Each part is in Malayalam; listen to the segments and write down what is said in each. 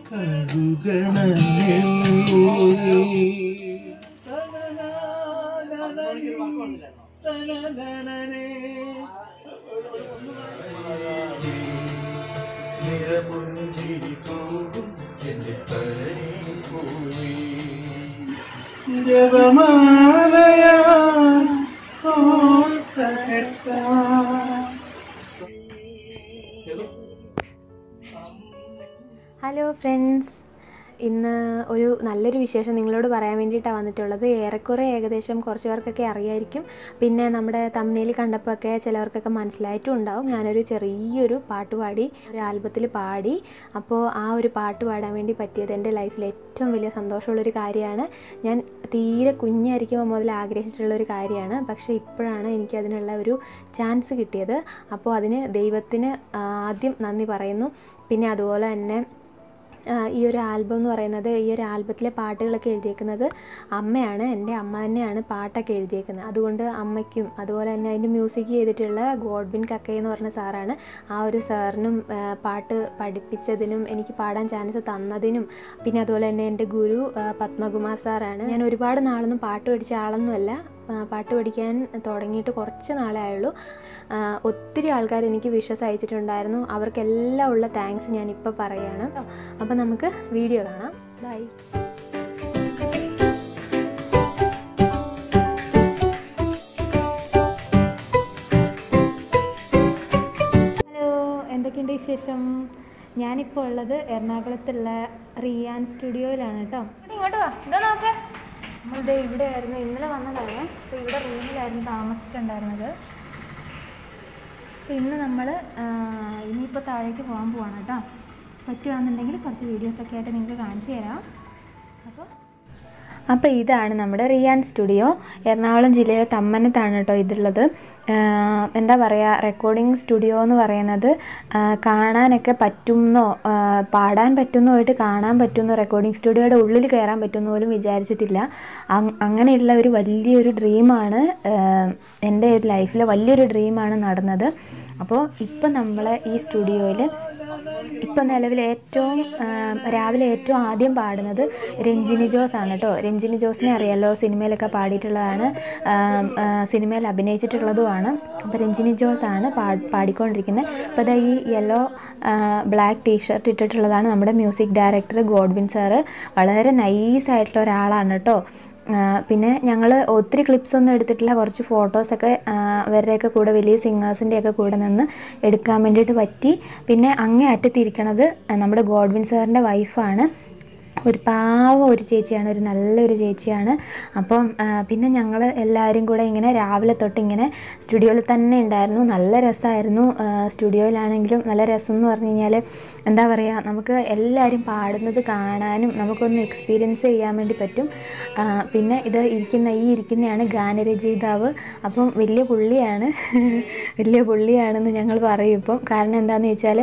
നിറപുഞ്ചിരി പോകും എന്റെ പഴനി പോയി ഹലോ ഫ്രണ്ട്സ് ഇന്ന് ഒരു നല്ലൊരു വിശേഷം നിങ്ങളോട് പറയാൻ വേണ്ടിയിട്ടാണ് വന്നിട്ടുള്ളത് ഏറെക്കുറെ ഏകദേശം കുറച്ച് പേർക്കൊക്കെ അറിയായിരിക്കും പിന്നെ നമ്മുടെ തമ്മിൽ കണ്ടപ്പോഴൊക്കെ ചിലവർക്കൊക്കെ മനസ്സിലായിട്ടും ഉണ്ടാവും ഞാനൊരു ചെറിയൊരു പാട്ട് പാടി ഒരു ആൽബത്തിൽ പാടി അപ്പോൾ ആ ഒരു പാട്ട് പാടാൻ വേണ്ടി പറ്റിയത് എൻ്റെ ലൈഫിൽ ഏറ്റവും വലിയ സന്തോഷമുള്ളൊരു കാര്യമാണ് ഞാൻ തീരെ കുഞ്ഞായിരിക്കുമ്പോൾ മുതൽ ആഗ്രഹിച്ചിട്ടുള്ള ഒരു കാര്യമാണ് പക്ഷേ ഇപ്പോഴാണ് എനിക്കതിനുള്ള ഒരു ചാൻസ് കിട്ടിയത് അപ്പോൾ അതിന് ദൈവത്തിന് ആദ്യം നന്ദി പറയുന്നു പിന്നെ അതുപോലെ തന്നെ ആ, ഈ ഒരു ആൽബം എന്ന് പറയുന്നത് ഈ ഒരു ആൽബത്തിലെ പാട്ടുകളൊക്കെ എഴുതിയേക്കുന്നത് അമ്മയാണ് എൻ്റെ അമ്മ തന്നെയാണ് പാട്ടൊക്കെ എഴുതിയേക്കുന്നത് അതുകൊണ്ട് അമ്മയ്ക്കും അതുപോലെ തന്നെ അതിൻ്റെ മ്യൂസിക് ചെയ്തിട്ടുള്ള ഗോഡ്വിൻ കക്കൈ എന്ന് പറഞ്ഞ സാറാണ് ആ ഒരു സാറിനും ആ, പാട്ട് പഠിപ്പിച്ചതിനും എനിക്ക് പാടാൻ ചാൻസ് തന്നതിനും പിന്നെ അതുപോലെ തന്നെ എൻ്റെ ഗുരു ആ, പത്മകുമാർ സാറാണ് ഞാൻ ഒരുപാട് നാളൊന്നും പാട്ട് പഠിച്ച ആളൊന്നുമല്ല ആ, പാട്ട് പഠിക്കാൻ തുടങ്ങിയിട്ട് കുറച്ച് നാളേ ആയുള്ളൂ ആ, ഒത്തിരി ആൾക്കാർ എനിക്ക് വിഷസ് അയച്ചിട്ടുണ്ടായിരുന്നു അവർക്കെല്ലാം ഉള്ള താങ്ക്സ് ഞാൻ ഇപ്പോൾ പറയുകയാണ് അപ്പോൾ നമുക്ക് വീഡിയോ കാണാം ബൈ ഹലോ എന്തൊക്കെയുണ്ട് വിശേഷം ഞാനിപ്പോൾ ഉള്ളത് എറണാകുളത്തുള്ള റിയാൻ സ്റ്റുഡിയോയിലാണ് കേട്ടോ ഇങ്ങോട്ട് വാ ഇതാ നോക്ക് നമ്മളിത് ഇവിടെ ആയിരുന്നു ഇന്നലെ വന്നതാണ് അപ്പോൾ ഇവിടെ റൂമിലായിരുന്നു താമസിച്ചിട്ടുണ്ടായിരുന്നത് അപ്പോൾ ഇന്ന് നമ്മൾ ഇനിയിപ്പോൾ താഴേക്ക് പോകാൻ പോവാണ് കേട്ടോ പറ്റുകയാണെന്നുണ്ടെങ്കിൽ കുറച്ച് വീഡിയോസൊക്കെ ആയിട്ട് നിങ്ങൾക്ക് കാണിച്ചു തരാം അപ്പോൾ അപ്പോൾ ഇതാണ് നമ്മുടെ റിയാൻ സ്റ്റുഡിയോ എറണാകുളം ജില്ലയിലെ തമ്മനത്താണ് കേട്ടോ ഇതുള്ളത് ആഹ് എന്താ പറയുക റെക്കോർഡിംഗ് സ്റ്റുഡിയോ എന്ന് പറയുന്നത് ആഹ് കാണാനൊക്കെ പറ്റുമെന്നോ ആഹ് പാടാൻ പറ്റുന്നോ കാണാൻ പറ്റുന്നോ റെക്കോർഡിംഗ് സ്റ്റുഡിയോയുടെ ഉള്ളിൽ കയറാൻ പറ്റുമെന്ന് പോലും വിചാരിച്ചിട്ടില്ല അങ് അങ്ങനെയുള്ള ഒരു വലിയൊരു ഡ്രീമാണ് എൻ്റെ ലൈഫിലെ വലിയൊരു ഡ്രീമാണ് നടന്നത് അപ്പോൾ ഇപ്പം നമ്മൾ ഈ സ്റ്റുഡിയോയിൽ ഇപ്പം നിലവിൽ ഏറ്റവും ആം, രാവിലെ ഏറ്റവും ആദ്യം പാടുന്നത് രഞ്ജിനി ജോസ് ആണ് കേട്ടോ രഞ്ജിനി ജോസിനെ അറിയാലോ സിനിമയിലൊക്കെ പാടിയിട്ടുള്ളതാണ് ആം, ആ, സിനിമയിൽ അഭിനയിച്ചിട്ടുള്ളതുമാണ് അപ്പോൾ രഞ്ജിനി ജോസ് ആണ് പാ പാടിക്കൊണ്ടിരിക്കുന്നത് അപ്പോൾ അതാ ഈ യെല്ലോ ബ്ലാക്ക് ടീഷർട്ട് ഇട്ടിട്ടുള്ളതാണ് നമ്മുടെ മ്യൂസിക് ഡയറക്ടർ ഗോഡ്വിൻ സാറ് വളരെ നൈസായിട്ടുള്ള ഒരാളാണ് കേട്ടോ ആ, പിന്നെ ഞങ്ങൾ ഒത്തിരി ക്ലിപ്സ് ഒന്നും എടുത്തിട്ടില്ല കുറച്ച് ഫോട്ടോസൊക്കെ അവരുടെയൊക്കെ കൂടെ വലിയ സിംഗേഴ്സിൻ്റെയൊക്കെ കൂടെ നിന്ന് എടുക്കാൻ വേണ്ടിയിട്ട് പറ്റി പിന്നെ അങ്ങേ അറ്റത്തിരിക്കണത് നമ്മുടെ ഗോഡ്വിൻ സാറിൻ്റെ വൈഫാണ് ഒരു പാവം ഒരു ചേച്ചിയാണ് ഒരു നല്ലൊരു ചേച്ചിയാണ് അപ്പം ആ, പിന്നെ ഞങ്ങൾ എല്ലാവരും കൂടെ ഇങ്ങനെ രാവിലെ തൊട്ട് ഇങ്ങനെ സ്റ്റുഡിയോയിൽ തന്നെ ഉണ്ടായിരുന്നു നല്ല രസമായിരുന്നു സ്റ്റുഡിയോയിലാണെങ്കിലും നല്ല രസം എന്ന് പറഞ്ഞു കഴിഞ്ഞാൽ എന്താ പറയുക നമുക്ക് എല്ലാവരും പാടുന്നത് കാണാനും നമുക്കൊന്ന് എക്സ്പീരിയൻസ് ചെയ്യാൻ വേണ്ടി പറ്റും ആ, പിന്നെ ഇത് ഇരിക്കുന്ന ഈ ഇരിക്കുന്നതാണ് ഗാനരചയിതാവ് അപ്പം വലിയ പുള്ളിയാണ് വലിയ പുള്ളിയാണെന്ന് ഞങ്ങൾ പറയും ഇപ്പം കാരണം എന്താണെന്ന് വെച്ചാൽ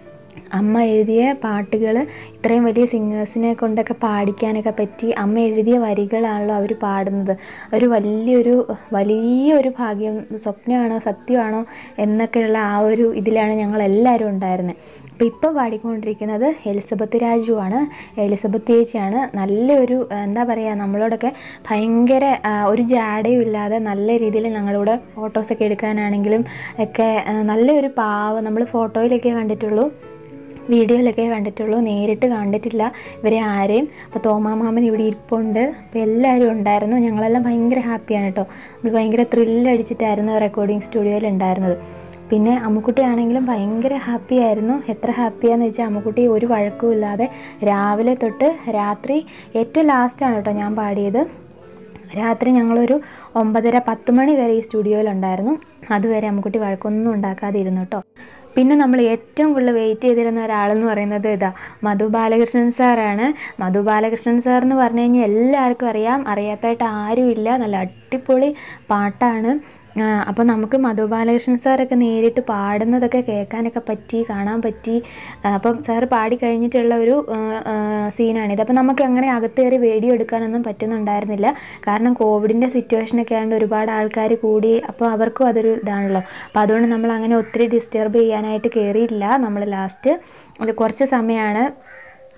അമ്മ എഴുതിയ പാട്ടുകൾ ഇത്രയും വലിയ സിംഗേഴ്സിനെ കൊണ്ടൊക്കെ പാടിക്കാനൊക്കെ പറ്റി അമ്മ എഴുതിയ വരികളാണല്ലോ അവർ പാടുന്നത് ഒരു വലിയൊരു വലിയൊരു ഭാഗ്യം സ്വപ്നമാണോ സത്യമാണോ എന്നൊക്കെയുള്ള ആ ഒരു ഇതിലാണ് ഞങ്ങൾ എല്ലാവരും ഉണ്ടായിരുന്നത് അപ്പോൾ ഇപ്പോൾ പാടിക്കൊണ്ടിരിക്കുന്നത് എലിസബത്ത് രാജു ആണ് എലിസബത്ത് ചേച്ചിയാണ് നല്ലൊരു എന്താ പറയുക നമ്മളോടൊക്കെ ഭയങ്കര ആ, ഒരു ജാടയും ഇല്ലാതെ നല്ല രീതിയിൽ ഞങ്ങളുടെ ഫോട്ടോസൊക്കെ എടുക്കാനാണെങ്കിലും ഒക്കെ ആ, നല്ലൊരു പാവ നമ്മൾ ഫോട്ടോയിലൊക്കെ കണ്ടിട്ടുള്ളൂ വീഡിയോയിലൊക്കെ കണ്ടിട്ടുള്ളൂ നേരിട്ട് കണ്ടിട്ടില്ല ഇവരെ ആരെയും അപ്പോൾ തോമാമാമൻ ഇവിടെ ഇരിപ്പുണ്ട് അപ്പോൾ എല്ലാവരും ഉണ്ടായിരുന്നു ഞങ്ങളെല്ലാം ഭയങ്കര ഹാപ്പിയാണ് കേട്ടോ നമ്മൾ ഭയങ്കര ത്രില്ലടിച്ചിട്ടായിരുന്നു റെക്കോർഡിംഗ് സ്റ്റുഡിയോയിൽ ഉണ്ടായിരുന്നത് പിന്നെ അമ്മുക്കുട്ടി ആണെങ്കിലും ഭയങ്കര ഹാപ്പി ആയിരുന്നു എത്ര ഹാപ്പിയാന്ന് വെച്ചാൽ അമ്മുക്കുട്ടി ഒരു വഴക്കും ഇല്ലാതെ രാവിലെ തൊട്ട് രാത്രി ഏറ്റവും ലാസ്റ്റാണ് കേട്ടോ ഞാൻ പാടിയത് രാത്രി ഞങ്ങളൊരു ഒമ്പതര പത്ത് മണി വരെ ഈ സ്റ്റുഡിയോയിലുണ്ടായിരുന്നു അതുവരെ അമ്മുക്കുട്ടി വഴക്കൊന്നും ഉണ്ടാക്കാതെ ഇരുന്നു കേട്ടോ പിന്നെ നമ്മൾ ഏറ്റവും കൂടുതൽ വെയിറ്റ് ചെയ്തിരുന്ന ഒരാളെന്ന് പറയുന്നത് ഇതാ മധു ബാലകൃഷ്ണൻ സാറാണ് മധു ബാലകൃഷ്ണൻ സാർ എന്ന് പറഞ്ഞു കഴിഞ്ഞാൽ എല്ലാവർക്കും അറിയാം അറിയാത്തതായിട്ട് ആരുമില്ല നല്ല അടിപൊളി പാട്ടാണ് അപ്പോൾ നമുക്ക് മധു ബാലകൃഷ്ണൻ സാറൊക്കെ നേരിട്ട് പാടുന്നതൊക്കെ കേൾക്കാനൊക്കെ പറ്റി കാണാൻ പറ്റി ആ, അപ്പം സാറ് പാടി കഴിഞ്ഞിട്ടുള്ള ഒരു ആ, ആ, സീനാണിത് അപ്പോൾ നമുക്ക് അങ്ങനെ അകത്ത് കയറി വീഡിയോ എടുക്കാനൊന്നും പറ്റുന്നുണ്ടായിരുന്നില്ല കാരണം കോവിഡിൻ്റെ സിറ്റുവേഷനൊക്കെ ആയതുകൊണ്ട് ഒരുപാട് ആൾക്കാർ കൂടി അപ്പോൾ അവർക്കും അതൊരു ഇതാണല്ലോ അപ്പോൾ അതുകൊണ്ട് നമ്മൾ അങ്ങനെ ഒത്തിരി ഡിസ്റ്റർബ് ചെയ്യാനായിട്ട് കയറിയില്ല നമ്മൾ ലാസ്റ്റ് അത് കുറച്ച് സമയമാണ്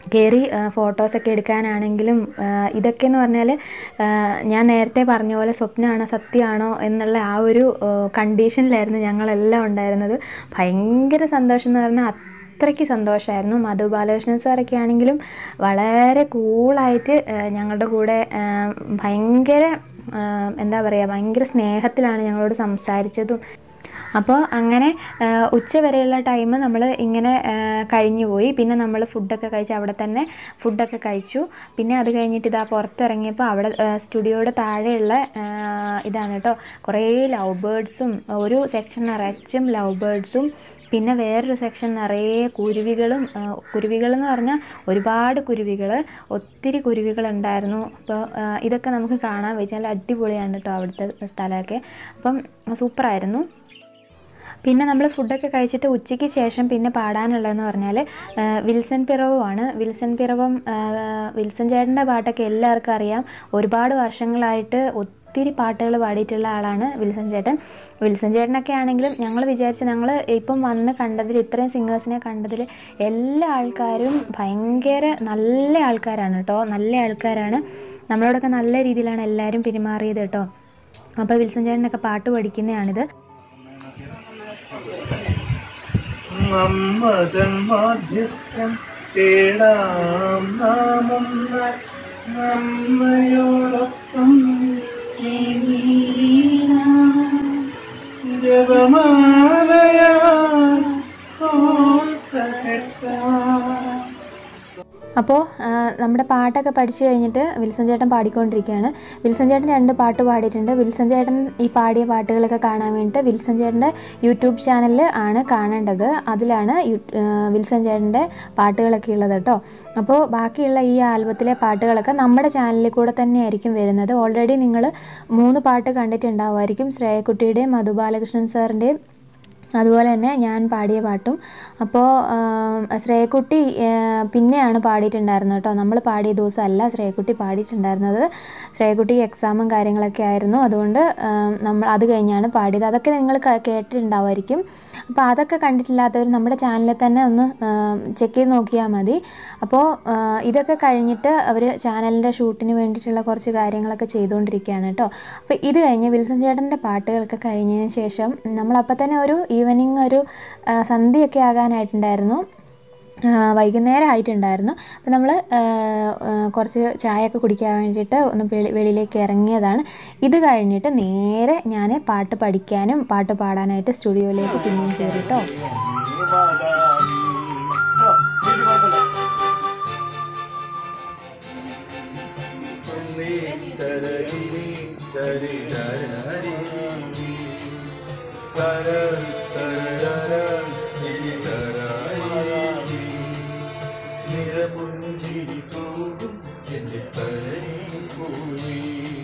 കയറി ഫോട്ടോസൊക്കെ എടുക്കാനാണെങ്കിലും ആ, ഇതൊക്കെ എന്ന് പറഞ്ഞാൽ ആ, ഞാൻ നേരത്തെ പറഞ്ഞ പോലെ സ്വപ്നമാണോ സത്യമാണോ എന്നുള്ള ആ ഒരു ആ, കണ്ടീഷനിലായിരുന്നു ഞങ്ങളെല്ലാം ഉണ്ടായിരുന്നത് ഭയങ്കര സന്തോഷം എന്ന് പറഞ്ഞാൽ അത്രയ്ക്ക് സന്തോഷമായിരുന്നു മധു ബാലകൃഷ്ണൻ സാറൊക്കെ ആണെങ്കിലും വളരെ കൂളായിട്ട് ഞങ്ങളുടെ കൂടെ ആ, ഭയങ്കര ആ, എന്താ പറയുക ഭയങ്കര സ്നേഹത്തിലാണ് ഞങ്ങളോട് സംസാരിച്ചതും അപ്പോൾ അങ്ങനെ ആ, ഉച്ച വരെയുള്ള ടൈം നമ്മൾ ഇങ്ങനെ ആ, കഴിഞ്ഞു പോയി പിന്നെ നമ്മൾ ഫുഡൊക്കെ കഴിച്ച് അവിടെ തന്നെ ഫുഡൊക്കെ കഴിച്ചു പിന്നെ അത് കഴിഞ്ഞിട്ട് ഇതാ പുറത്തിറങ്ങിയപ്പോൾ അവിടെ ആ, സ്റ്റുഡിയോയുടെ താഴെയുള്ള ആ, ഇതാണ് കേട്ടോ കുറേ ലവ് ബേർഡ്സും ഒരു സെക്ഷൻ നിറച്ചും ലവ് ബേർഡ്സും പിന്നെ വേറൊരു സെക്ഷൻ നിറയെ കുരുവികളും ആ, കുരുവികൾ എന്ന് പറഞ്ഞാൽ ഒരുപാട് കുരുവികൾ ഒത്തിരി കുരുവികളുണ്ടായിരുന്നു അപ്പോൾ ആ, ഇതൊക്കെ നമുക്ക് കാണാൻ വെച്ചാൽ അടിപൊളിയാണ് കേട്ടോ അവിടുത്തെ സ്ഥലമൊക്കെ അപ്പം സൂപ്പറായിരുന്നു പിന്നെ നമ്മൾ ഫുഡൊക്കെ കഴിച്ചിട്ട് ഉച്ചയ്ക്ക് ശേഷം പിന്നെ പാടാനുള്ളതെന്ന് പറഞ്ഞാൽ ആ, വിൽസൺ പിറവുമാണ് വിൽസൺ പിറവം ആ, വിൽസൺ ചേട്ടൻ്റെ പാട്ടൊക്കെ എല്ലാവർക്കും അറിയാം ഒരുപാട് വർഷങ്ങളായിട്ട് ഒത്തിരി പാട്ടുകൾ പാടിയിട്ടുള്ള ആളാണ് വിൽസൺ ചേട്ടൻ വിൽസൺ ചേട്ടനൊക്കെ ആണെങ്കിലും ഞങ്ങൾ വിചാരിച്ച് ഞങ്ങൾ ഇപ്പം വന്ന് കണ്ടതിൽ ഇത്രയും സിംഗേഴ്സിനെ കണ്ടതിൽ എല്ലാ ആൾക്കാരും ഭയങ്കര നല്ല ആൾക്കാരാണ് കേട്ടോ നല്ല ആൾക്കാരാണ് നമ്മളോടൊക്കെ നല്ല രീതിയിലാണ് എല്ലാവരും പെരുമാറിയത് കേട്ടോ അപ്പോൾ വിൽസൺ ചേട്ടനൊക്കെ പാട്ട് പഠിക്കുന്നതാണിത് നമ്മതൻ മാധ്യസ്ഥം തേടാം നാമൊന്നായി നമ്മയോടൊപ്പം ഈ വീണാം. ജപമാലയാൽ കോർത്തകെട്ടാം. അപ്പോൾ നമ്മുടെ പാട്ടൊക്കെ പഠിച്ചു കഴിഞ്ഞിട്ട് വിൽസൺ ചേട്ടൻ പാടിക്കൊണ്ടിരിക്കുകയാണ് വിൽസൺ ചേട്ടൻ രണ്ട് പാട്ട് പാടിയിട്ടുണ്ട് വിൽസൺ ചേട്ടൻ ഈ പാടിയ പാട്ടുകളൊക്കെ കാണാൻ വേണ്ടിയിട്ട് വിൽസൺ ചേട്ടൻ്റെ യൂട്യൂബ് ചാനലിൽ ആണ് കാണേണ്ടത് അതിലാണ് യു- ആ, വിൽസൺ ചേട്ടൻ്റെ പാട്ടുകളൊക്കെ ഉള്ളത് കേട്ടോ അപ്പോൾ ബാക്കിയുള്ള ഈ ആൽബത്തിലെ പാട്ടുകളൊക്കെ നമ്മുടെ ചാനലിൽ കൂടെ തന്നെയായിരിക്കും വരുന്നത് ഓൾറെഡി നിങ്ങൾ മൂന്ന് പാട്ട് കണ്ടിട്ടുണ്ടാവുമായിരിക്കും ശ്രേയക്കുട്ടിയുടെയും മധു ബാലകൃഷ്ണൻ സാറിൻ്റെയും അതുപോലെ തന്നെ ഞാൻ പാടിയ പാട്ടും അപ്പോൾ ശ്രേയക്കുട്ടി ആ, പിന്നെയാണ് പാടിയിട്ടുണ്ടായിരുന്നത് കേട്ടോ നമ്മൾ പാടിയ ദിവസമല്ല ശ്രേയക്കുട്ടി പാടിയിട്ടുണ്ടായിരുന്നത് ശ്രേയക്കുട്ടി എക്സാമും കാര്യങ്ങളൊക്കെ ആയിരുന്നു അതുകൊണ്ട് ആ, നമ്മൾ അത് കഴിഞ്ഞാണ് പാടിയത് അതൊക്കെ നിങ്ങൾ ക- കേട്ടിട്ടുണ്ടാവുമായിരിക്കും അപ്പോൾ അതൊക്കെ കണ്ടിട്ടില്ലാത്തവർ നമ്മുടെ ചാനലിൽ തന്നെ ഒന്ന് ചെക്ക് ചെയ്ത് നോക്കിയാൽ മതി അപ്പോൾ ആ, ഇതൊക്കെ കഴിഞ്ഞിട്ട് അവർ ചാനലിൻ്റെ ഷൂട്ടിന് വേണ്ടിയിട്ടുള്ള കുറച്ച് കാര്യങ്ങളൊക്കെ ചെയ്തുകൊണ്ടിരിക്കുകയാണ് കേട്ടോ അപ്പോൾ ഇത് കഴിഞ്ഞ് വിൽസൺ ചേട്ടൻ്റെ പാട്ടുകളൊക്കെ കഴിഞ്ഞതിന് ശേഷം നമ്മളപ്പോൾ തന്നെ ഒരു ഈവനിങ് ഒരു ആ, സന്ധ്യയൊക്കെ ആകാനായിട്ടുണ്ടായിരുന്നു ആ, വൈകുന്നേരം ആയിട്ടുണ്ടായിരുന്നു അപ്പോൾ നമ്മൾ കുറച്ച് ചായയൊക്കെ കുടിക്കാൻ വേണ്ടിയിട്ട് ഒന്ന് വെളി വെളിയിലേക്ക് ഇറങ്ങിയതാണ് ഇത് കഴിഞ്ഞിട്ട് നേരെ ഞാൻ പാട്ട് പഠിക്കാനും പാട്ട് പാടാനായിട്ട് സ്റ്റുഡിയോയിലേക്ക് പിന്നെയും കയറി കേട്ടോ ദേവദാനി. ആ, ഇത് കുഴപ്പമില്ല. ഒന്നേ തരരി തരിതരരി. തര തരര തിരിതരായി. നിറപുഞ്ചിരി തൂകും എന്റെ തരണി പൂവി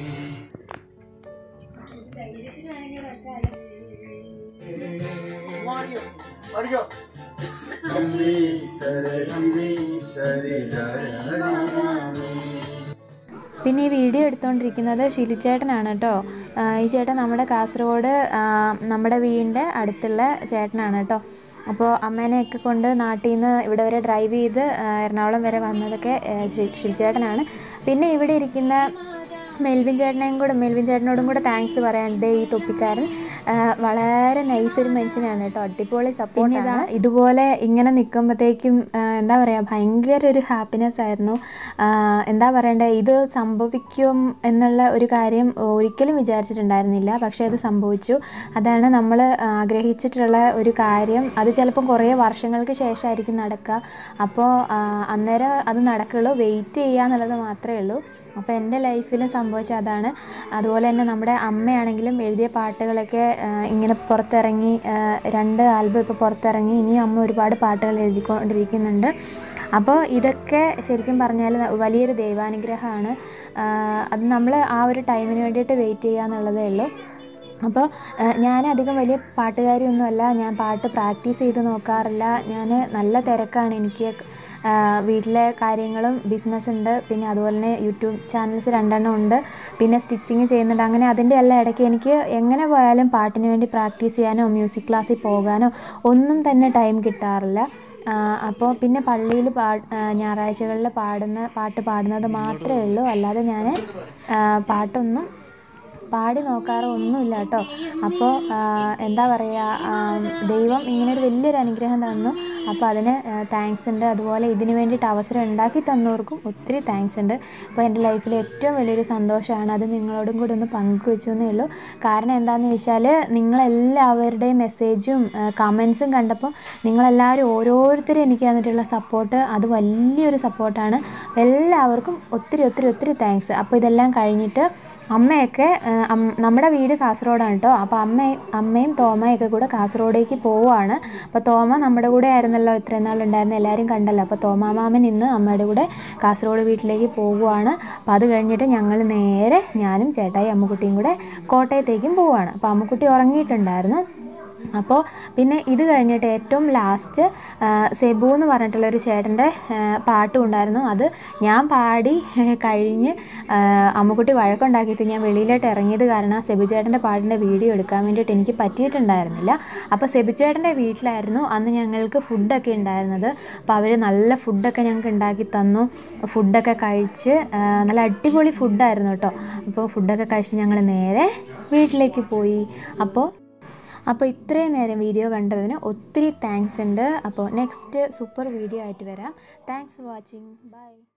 പിന്നെ ഈ വീഡിയോ എടുത്തുകൊണ്ടിരിക്കുന്നത് ഷിലു ചേട്ടനാണ് കേട്ടോ ആ, ഈ ചേട്ടൻ നമ്മുടെ കാസർഗോഡ് ആ, നമ്മുടെ വീടിൻ്റെ അടുത്തുള്ള ചേട്ടനാണ് കേട്ടോ അപ്പോൾ അമ്മേനെയൊക്കെ കൊണ്ട് നാട്ടിൽ നിന്ന് ഇവിടെ വരെ ഡ്രൈവ് ചെയ്ത് ആ, എറണാകുളം വരെ വന്നതൊക്കെ ആ, ഷി- ഷിലു ചേട്ടനാണ് പിന്നെ ഇവിടെ ഇരിക്കുന്ന മെൽവിൻ ചേട്ടനെയും കൂടെ മെൽവിൻ ചേട്ടനോടും കൂടെ താങ്ക്സ് പറയാനുണ്ട് ഈ തൊപ്പിക്കാരൻ ആ, വളരെ നൈസ് ഒരു മനുഷ്യനാണ് കേട്ടോ അടിപൊളി സപ്പോർട്ട് ഇതാ ഇതുപോലെ ഇങ്ങനെ നിൽക്കുമ്പോഴത്തേക്കും എന്താ പറയുക ഭയങ്കര ഒരു ഹാപ്പിനെസ് ആയിരുന്നു ആ, എന്താ പറയണ്ടേ ഇത് സംഭവിക്കും എന്നുള്ള ഒരു കാര്യം ഒരിക്കലും വിചാരിച്ചിട്ടുണ്ടായിരുന്നില്ല പക്ഷേ അത് സംഭവിച്ചു അതാണ് നമ്മൾ ആഗ്രഹിച്ചിട്ടുള്ള ഒരു കാര്യം അത് ചിലപ്പം കുറേ വർഷങ്ങൾക്ക് ശേഷമായിരിക്കും നടക്കുക അപ്പോൾ ആ, അന്നേരം അത് നടക്കുള്ളൂ വെയിറ്റ് ചെയ്യുക എന്നുള്ളത് മാത്രമേ ഉള്ളൂ അപ്പോൾ എൻ്റെ ലൈഫിൽ സംഭവിച്ച അതാണ് അതുപോലെ തന്നെ നമ്മുടെ അമ്മയാണെങ്കിലും എഴുതിയ പാട്ടുകളൊക്കെ ആ, ഇങ്ങനെ പുറത്തിറങ്ങി ആ, രണ്ട് ആൽബം ഇപ്പോൾ പുറത്തിറങ്ങി ഇനിയും അമ്മ ഒരുപാട് പാട്ടുകൾ എഴുതിക്കൊണ്ടിരിക്കുന്നുണ്ട് അപ്പോൾ ഇതൊക്കെ ശരിക്കും പറഞ്ഞാൽ വലിയൊരു ദൈവാനുഗ്രഹമാണ് ആ, അത് നമ്മൾ ആ ഒരു ടൈമിന് വേണ്ടിയിട്ട് വെയിറ്റ് ചെയ്യുക എന്നുള്ളതേ ഉള്ളൂ അപ്പോൾ ഞാൻ അധികം വലിയ പാട്ടുകാരിയൊന്നുമല്ല ഞാൻ പാട്ട് പ്രാക്ടീസ് ചെയ്ത് നോക്കാറില്ല ഞാൻ നല്ല തിരക്കാണ് എനിക്ക് ആ, വീട്ടിലെ കാര്യങ്ങളും ബിസിനസ് ഉണ്ട് പിന്നെ അതുപോലെ തന്നെ യൂട്യൂബ് ചാനൽസ് രണ്ടെണ്ണം ഉണ്ട് പിന്നെ സ്റ്റിച്ചിങ് ചെയ്യുന്നുണ്ട് അങ്ങനെ അതിൻ്റെ എല്ലാം ഇടയ്ക്ക് എനിക്ക് എങ്ങനെ പോയാലും പാട്ടിന് വേണ്ടി പ്രാക്ടീസ് ചെയ്യാനോ മ്യൂസിക് ക്ലാസ്സിൽ പോകാനോ ഒന്നും തന്നെ ടൈം കിട്ടാറില്ല അപ്പോൾ പിന്നെ പള്ളിയിൽ പാ ഞായറാഴ്ചകളിൽ പാടുന്ന പാട്ട് പാടുന്നത് മാത്രമേ ഉള്ളൂ അല്ലാതെ ഞാൻ പാട്ടൊന്നും പാടി നോക്കാറോ ഒന്നുമില്ല കേട്ടോ അപ്പോൾ എന്താ പറയുക ദൈവം ഇങ്ങനൊരു വലിയൊരു അനുഗ്രഹം തന്നു അപ്പോൾ അതിന് താങ്ക്സ് ഉണ്ട് അതുപോലെ ഇതിന് വേണ്ടിയിട്ട് അവസരം ഉണ്ടാക്കി തന്നവർക്കും ഒത്തിരി താങ്ക്സ് ഉണ്ട് അപ്പോൾ എൻ്റെ ലൈഫിലെ ഏറ്റവും വലിയൊരു സന്തോഷമാണ് അത് നിങ്ങളോടും കൂടി ഒന്ന് പങ്കുവെച്ചു എന്നേ ഉള്ളൂ കാരണം എന്താണെന്ന് ചോദിച്ചാൽ നിങ്ങളെല്ലാവരുടെയും മെസ്സേജും കമൻസും കണ്ടപ്പോൾ നിങ്ങളെല്ലാവരും ഓരോരുത്തരും എനിക്ക് തന്നിട്ടുള്ള സപ്പോർട്ട് അത് വലിയൊരു സപ്പോർട്ടാണ് എല്ലാവർക്കും ഒത്തിരി ഒത്തിരി ഒത്തിരി താങ്ക്സ് അപ്പോൾ ഇതെല്ലാം കഴിഞ്ഞിട്ട് അമ്മയൊക്കെ ആ, അം- നമ്മുടെ വീട് കാസർഗോഡാണ് കേട്ടോ അപ്പോൾ അമ്മ അമ്മയും തോമയൊക്കെ കൂടെ കാസർഗോഡേക്ക് പോവുകയാണ് അപ്പോൾ തോമ നമ്മുടെ കൂടെ ആയിരുന്നല്ലോ ഇത്രയും നാൾ ഉണ്ടായിരുന്ന എല്ലാവരും കണ്ടല്ലോ അപ്പോൾ തോമാമാമൻ ഇന്ന് അമ്മയുടെ കൂടെ കാസർഗോഡ് വീട്ടിലേക്ക് പോവുകയാണ് അപ്പോൾ അത് കഴിഞ്ഞിട്ട് ഞങ്ങൾ നേരെ ഞാനും ചേട്ടായി അമ്മുക്കുട്ടിയും കൂടെ കോട്ടയത്തേക്കും പോവുകയാണ് അപ്പോൾ അമ്മുക്കുട്ടി ഉറങ്ങിയിട്ടുണ്ടായിരുന്നു അപ്പോൾ പിന്നെ ഇത് കഴിഞ്ഞിട്ട് ഏറ്റവും ലാസ്റ്റ് സെബു എന്ന് പറഞ്ഞിട്ടുള്ളൊരു ചേട്ടൻ്റെ പാട്ടും ഉണ്ടായിരുന്നു അത് ഞാൻ പാടി കഴിഞ്ഞ് ആ, അമ്മുക്കുട്ടി വഴക്കുണ്ടാക്കിയിട്ട് ഞാൻ വെളിയിലോട്ട് ഇറങ്ങിയത് കാരണം ആ സെബു ചേട്ടൻ്റെ പാട്ടിൻ്റെ വീഡിയോ എടുക്കാൻ വേണ്ടിയിട്ട് എനിക്ക് പറ്റിയിട്ടുണ്ടായിരുന്നില്ല അപ്പോൾ സെബു ചേട്ടൻ്റെ വീട്ടിലായിരുന്നു അന്ന് ഞങ്ങൾക്ക് ഫുഡൊക്കെ ഉണ്ടായിരുന്നത് അപ്പോൾ അവർ നല്ല ഫുഡൊക്കെ ഞങ്ങൾക്ക് ഉണ്ടാക്കി തന്നു ഫുഡൊക്കെ കഴിച്ച് ആ, നല്ല അടിപൊളി ഫുഡായിരുന്നു കേട്ടോ അപ്പോൾ ഫുഡൊക്കെ കഴിച്ച് ഞങ്ങൾ നേരെ വീട്ടിലേക്ക് പോയി അപ്പോൾ അപ്പോൾ ഇത്രയും നേരം വീഡിയോ കണ്ടതിന് ഒത്തിരി താങ്ക്സ് ഉണ്ട് അപ്പോൾ നെക്സ്റ്റ് സൂപ്പർ വീഡിയോ ആയിട്ട് വരാം താങ്ക്സ് ഫോർ വാച്ചിങ് ബൈ